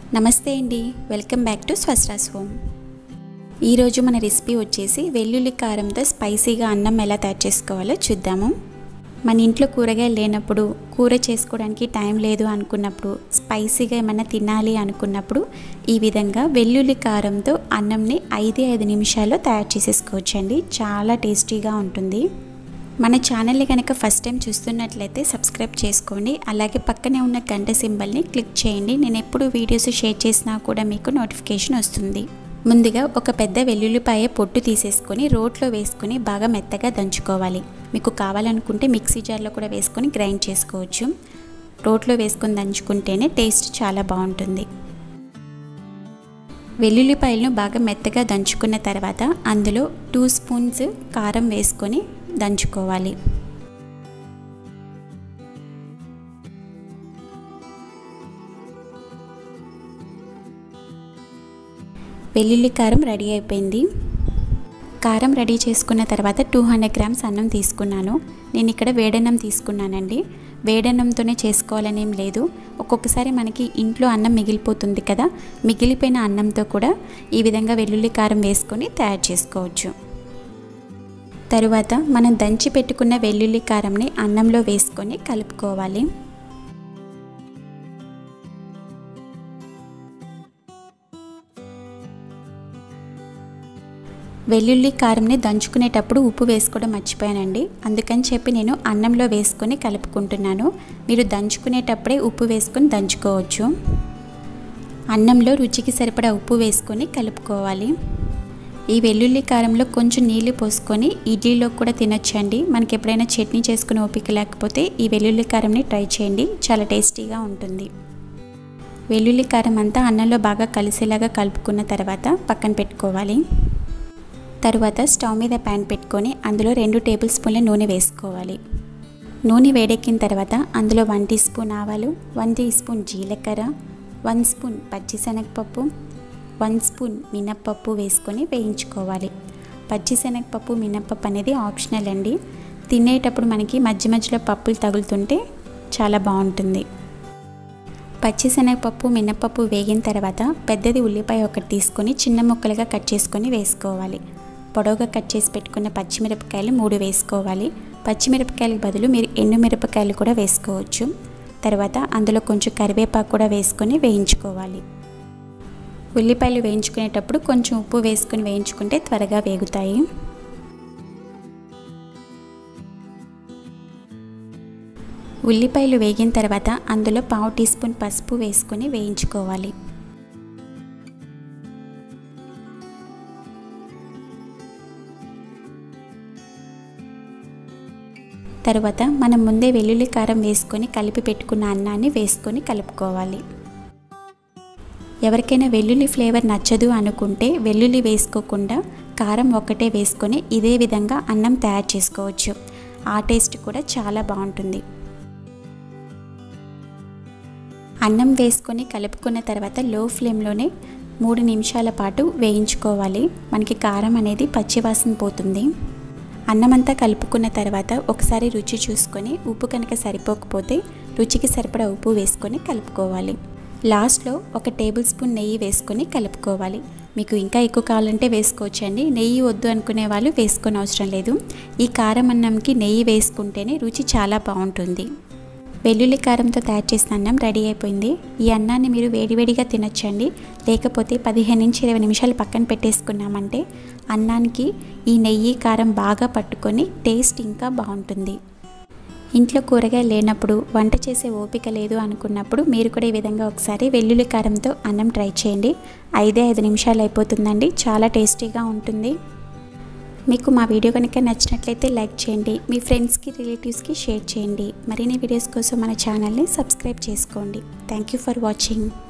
నమస్తే అండి welcome back to స్వస్రాస్ హోమ్ ఈరోజు మన రెసిపీ వచ్చేసి వెల్లుల్లి కారంతో స్పైసీగా అన్నం ఎలా తయారు చేసుకోవాలో చూద్దాము మన ఇంట్లో కూరగాయలు లేనప్పుడు కూర చేసుకోవడానికి టైం లేదు అనుకున్నప్పుడు స్పైసీగా ఏమైనా తినాలి అనుకున్నప్పుడు ఈ విధంగా వెల్లుల్లి కారంతో అన్నంని ఐదే ఐదు నిమిషాల్లో తయారు చేసేసుకోవచ్చండి చాలా టేస్టీగా ఉంటుంది మన ఛానల్ని కనుక ఫస్ట్ టైం చూస్తున్నట్లయితే సబ్స్క్రైబ్ చేసుకోండి అలాగే పక్కనే ఉన్న గంట సింబల్ని క్లిక్ చేయండి నేను ఎప్పుడు వీడియోస్ షేర్ చేసినా కూడా మీకు నోటిఫికేషన్ వస్తుంది ముందుగా ఒక పెద్ద వెల్లుల్లిపాయ పొట్టు తీసేసుకొని రోట్లో వేసుకొని బాగా మెత్తగా దంచుకోవాలి మీకు కావాలనుకుంటే మిక్సీ జార్లో కూడా వేసుకొని గ్రైండ్ చేసుకోవచ్చు రోట్లో వేసుకొని దంచుకుంటేనే టేస్ట్ చాలా బాగుంటుంది వెల్లుల్లిపాయలను బాగా మెత్తగా దంచుకున్న తర్వాత అందులో టూ స్పూన్స్ కారం వేసుకొని దంచుకోవాలి వెల్లుల్లి కారం రెడీ అయిపోయింది కారం రెడీ చేసుకున్న తర్వాత టూ హండ్రెడ్ గ్రామ్స్ అన్నం తీసుకున్నాను నేను ఇక్కడ వేడన్నం తీసుకున్నానండి వేడన్నంతోనే చేసుకోవాలని ఏం లేదు ఒక్కొక్కసారి మనకి ఇంట్లో అన్నం మిగిలిపోతుంది కదా మిగిలిపోయిన అన్నంతో కూడా ఈ విధంగా వెల్లుల్లి కారం వేసుకొని తయారు చేసుకోవచ్చు తరువాత మనం దంచి పెట్టుకున్న వెల్లుల్లి కారంని అన్నంలో వేసుకొని కలుపుకోవాలి వెల్లుల్లి కారంని దంచుకునేటప్పుడు ఉప్పు వేసుకోవడం మర్చిపోయానండి అందుకని చెప్పి నేను అన్నంలో వేసుకొని కలుపుకుంటున్నాను మీరు దంచుకునేటప్పుడే ఉప్పు వేసుకొని దంచుకోవచ్చు అన్నంలో రుచికి సరిపడా ఉప్పు వేసుకొని కలుపుకోవాలి ఈ వెల్లుల్లి కారంలో కొంచెం నీళ్ళు పోసుకొని ఇడ్లీలో కూడా తినొచ్చండి మనకి ఎప్పుడైనా చట్నీ చేసుకునే ఓపిక లేకపోతే ఈ వెల్లుల్లి కారంని ట్రై చేయండి చాలా టేస్టీగా ఉంటుంది వెల్లుల్లి కారం అంతా అన్నంలో బాగా కలిసేలాగా కలుపుకున్న తర్వాత పక్కన పెట్టుకోవాలి తరువాత స్టవ్ మీద ప్యాన్ పెట్టుకొని అందులో రెండు టేబుల్ స్పూన్ల నూనె వేసుకోవాలి నూనె వేడెక్కిన తర్వాత అందులో వన్ టీ స్పూన్ ఆవాలు వన్ టీ స్పూన్ జీలకర్ర వన్ స్పూన్ పచ్చిశనగపప్పు వన్ స్పూన్ మినప్పప్పు వేసుకొని వేయించుకోవాలి పచ్చిశనగపప్పు మినప్పప్పు అనేది ఆప్షనల్ అండి తినేటప్పుడు మనకి మధ్య మధ్యలో పప్పులు తగులుతుంటే చాలా బాగుంటుంది పచ్చిశనగపప్పు మినప్పప్పు వేగిన తర్వాత పెద్దది ఉల్లిపాయ ఒకటి తీసుకొని చిన్న ముక్కలుగా కట్ చేసుకొని వేసుకోవాలి పొడవుగా కట్ చేసి పెట్టుకున్న పచ్చిమిరపకాయలు మూడు వేసుకోవాలి పచ్చిమిరపకాయలకు బదులు మీరు ఎండుమిరపకాయలు కూడా వేసుకోవచ్చు తర్వాత అందులో కొంచెం కరివేపాకు కూడా వేసుకొని వేయించుకోవాలి ఉల్లిపాయలు వేయించుకునేటప్పుడు కొంచెం ఉప్పు వేసుకొని వేయించుకుంటే త్వరగా వేగుతాయి ఉల్లిపాయలు వేగిన తర్వాత అందులో పావు టీ స్పూన్ పసుపు వేసుకొని వేయించుకోవాలి తర్వాత మనం ముందే వెల్లుల్లి కారం వేసుకొని కలిపి పెట్టుకున్న అన్నాన్ని వేసుకొని కలుపుకోవాలి ఎవరికైనా వెల్లుల్లి ఫ్లేవర్ నచ్చదు అనుకుంటే వెల్లుల్లి వేసుకోకుండా కారం ఒక్కటే వేసుకొని ఇదే విధంగా అన్నం తయారు చేసుకోవచ్చు ఆ టేస్ట్ కూడా చాలా బాగుంటుంది అన్నం వేసుకొని కలుపుకున్న తర్వాత లో ఫ్లేమ్లోనే మూడు నిమిషాల పాటు వేయించుకోవాలి మనకి కారం అనేది పచ్చివాసన పోతుంది అన్నమంతా కలుపుకున్న తర్వాత ఒకసారి రుచి చూసుకొని ఉప్పు కనుక సరిపోకపోతే రుచికి సరిపడా ఉప్పు వేసుకొని కలుపుకోవాలి లాస్ట్లో ఒక టేబుల్ స్పూన్ నెయ్యి వేసుకొని కలుపుకోవాలి మీకు ఇంకా ఎక్కువ కావాలంటే వేసుకోవచ్చండి నెయ్యి వద్దు అనుకునే వాళ్ళు వేసుకొని అవసరం లేదు ఈ కారం అన్నంకి నెయ్యి వేసుకుంటేనే రుచి చాలా బాగుంటుంది వెల్లుల్లి కారంతో తయారు చేసిన అన్నం రెడీ అయిపోయింది ఈ అన్నాన్ని మీరు వేడివేడిగా తినొచ్చండి లేకపోతే పదిహేను నుంచి ఇరవై నిమిషాలు పక్కన పెట్టేసుకున్నామంటే అన్నానికి ఈ నెయ్యి కారం బాగా పట్టుకొని టేస్ట్ ఇంకా బాగుంటుంది ఇంట్లో కూరగాయలు లేనప్పుడు వంట చేసే ఓపిక లేదు అనుకున్నప్పుడు మీరు కూడా ఈ విధంగా ఒకసారి వెల్లుల్లి కారంతో అన్నం ట్రై చేయండి ఐదే ఐదు నిమిషాలు అయిపోతుందండి చాలా టేస్టీగా ఉంటుంది మీకు మా వీడియో కనుక నచ్చినట్లయితే లైక్ చేయండి మీ ఫ్రెండ్స్కి రిలేటివ్స్కి షేర్ చేయండి మరిన్ని వీడియోస్ కోసం మన ఛానల్ని సబ్స్క్రైబ్ చేసుకోండి థ్యాంక్ యూ ఫర్ వాచింగ్